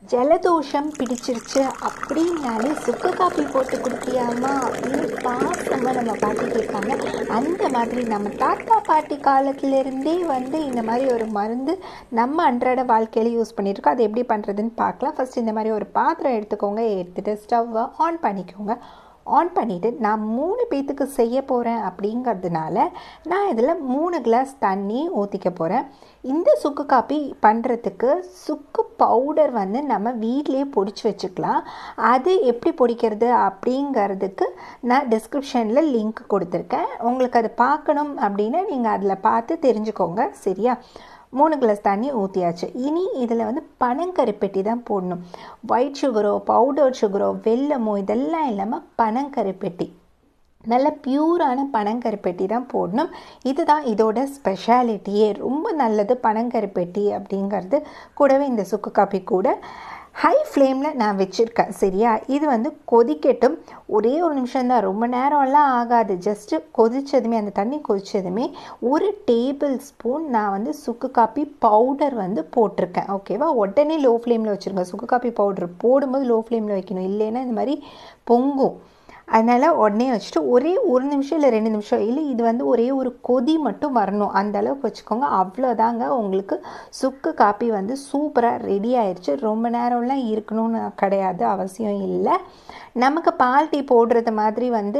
ஜலதோஷம் பிடிச்சிருச்சு அப்படின்னாலே சுக்கு காப்பி போட்டு குடிப்பியாமா அப்படின்னு பாசமாக நம்ம பாட்டி கேட்பாங்க அந்த மாதிரி நம்ம தாத்தா பாட்டி காலத்திலேருந்தே வந்து இந்த மாதிரி ஒரு மருந்து நம்ம அன்றாட வாழ்க்கையில் யூஸ் பண்ணியிருக்கோம் அது எப்படி பண்ணுறதுன்னு பார்க்கலாம் ஃபஸ்ட் இந்த மாதிரி ஒரு பாத்திரம் எடுத்துக்கோங்க எடுத்துகிட்டு ஸ்டவ்வை ஆன் பண்ணிக்கோங்க ஆன் பண்ணிவிட்டு நான் மூணு பேத்துக்கு செய்ய போகிறேன் அப்படிங்கிறதுனால நான் இதில் மூணு கிளாஸ் தண்ணி ஊற்றிக்க போகிறேன் இந்த சுக்கு காப்பி பண்ணுறதுக்கு சுக்கு பவுடர் வந்து நம்ம வீட்லேயே பொடிச்சு வச்சுக்கலாம் அது எப்படி பொடிக்கிறது அப்படிங்கிறதுக்கு நான் டிஸ்கிரிப்ஷனில் லிங்க் கொடுத்துருக்கேன் உங்களுக்கு அது பார்க்கணும் அப்படின்னா நீங்கள் அதில் பார்த்து தெரிஞ்சுக்கோங்க சரியா மூணு கிளாஸ் தண்ணி ஊற்றியாச்சு இனி இதில் வந்து பனங்கருப்பெட்டி தான் போடணும் ஒயிட் சுகரோ பவுடர் சுகரோ வெல்லமோ இதெல்லாம் இல்லாமல் பனங்கருப்பெட்டி நல்ல பியூரான பனங்கருப்பெட்டி தான் போடணும் இதுதான் இதோட ஸ்பெஷாலிட்டியே ரொம்ப நல்லது பனங்கருப்பெட்டி அப்படிங்கிறது கூடவே இந்த சுக்கு காப்பி கூட ஹை ஃப்ளேமில் நான் வச்சுருக்கேன் சரியா இது வந்து கொதிக்கட்டும் ஒரே ஒரு நிமிஷம் தான் ரொம்ப நேரம்லாம் ஆகாது ஜஸ்ட்டு கொதித்ததுமே அந்த தண்ணி கொதித்ததுமே ஒரு டேபிள் ஸ்பூன் நான் வந்து சுக்கு காப்பி பவுடர் வந்து போட்டிருக்கேன் ஓகேவா உடனே லோ ஃப்ளேமில் வச்சுருங்க சுக்கு காப்பி பவுடர் போடும்போது லோ ஃப்ளேமில் வைக்கணும் இல்லைன்னா இந்த மாதிரி பொங்கும் அதனால் உடனே வச்சுட்டு ஒரே ஒரு நிமிஷம் இல்லை ரெண்டு நிமிஷம் இல்லை இது வந்து ஒரே ஒரு கொதி மட்டும் வரணும் அந்த அளவுக்கு வச்சுக்கோங்க அவ்வளோதாங்க உங்களுக்கு சுக்கு காப்பி வந்து சூப்பராக ரெடி ஆயிடுச்சு ரொம்ப நேரம்லாம் இருக்கணும்னு கிடையாது அவசியம் இல்லை நமக்கு பால் டீ போடுறது மாதிரி வந்து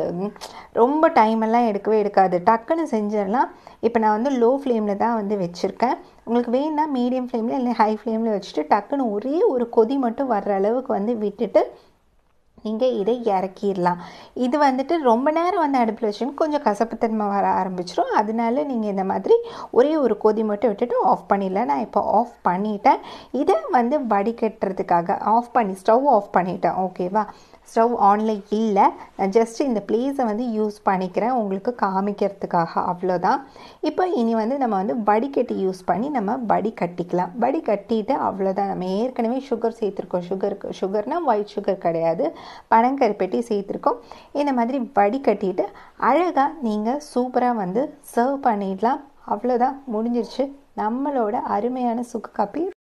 ரொம்ப டைமெல்லாம் எடுக்கவே எடுக்காது டக்குன்னு செஞ்சிடலாம் இப்போ நான் வந்து லோ ஃப்ளேமில் தான் வந்து வச்சுருக்கேன் உங்களுக்கு வேணும்னா மீடியம் ஃப்ளேமில் இல்லை ஹை ஃப்ளேமில் வச்சுட்டு டக்குன்னு ஒரே ஒரு கொதி மட்டும் வர்ற அளவுக்கு வந்து விட்டுட்டு நீங்கள் இதை இறக்கிடலாம் இது வந்துட்டு ரொம்ப நேரம் வந்து அடுப்பில் வச்சுன்னு கொஞ்சம் கசப்புத்தன்மை வர ஆரம்பிச்சிடும் அதனால நீங்கள் இந்த மாதிரி ஒரே ஒரு கொதி மட்டும் விட்டுட்டு ஆஃப் பண்ணிடலாம் நான் இப்போ ஆஃப் பண்ணிட்டேன் இதை வந்து வடிகட்டுறதுக்காக ஆஃப் பண்ணி ஸ்டவ் ஆஃப் பண்ணிட்டேன் ஓகேவா ஸ்டவ் ஆனில் இல்லை நான் ஜஸ்ட் இந்த ப்ளேஸை வந்து யூஸ் பண்ணிக்கிறேன் உங்களுக்கு காமிக்கிறதுக்காக அவ்வளோதான் இப்போ இனி வந்து நம்ம வந்து வடிகட்டி யூஸ் பண்ணி நம்ம வடி கட்டிக்கலாம் வடி கட்டிட்டு அவ்வளோதான் நம்ம ஏற்கனவே சுகர் சேர்த்துருக்கோம் சுகருக்கு சுகர்னால் ஒயிட் சுகர் கிடையாது பனங்கருப்பெட்டி சேர்த்துருக்கோம் இந்த மாதிரி வடி கட்டிட்டு அழகாக நீங்கள் சூப்பராக வந்து சர்வ் பண்ணிடலாம் அவ்வளோதான் முடிஞ்சிருச்சு நம்மளோட அருமையான சுக்கு காப்பி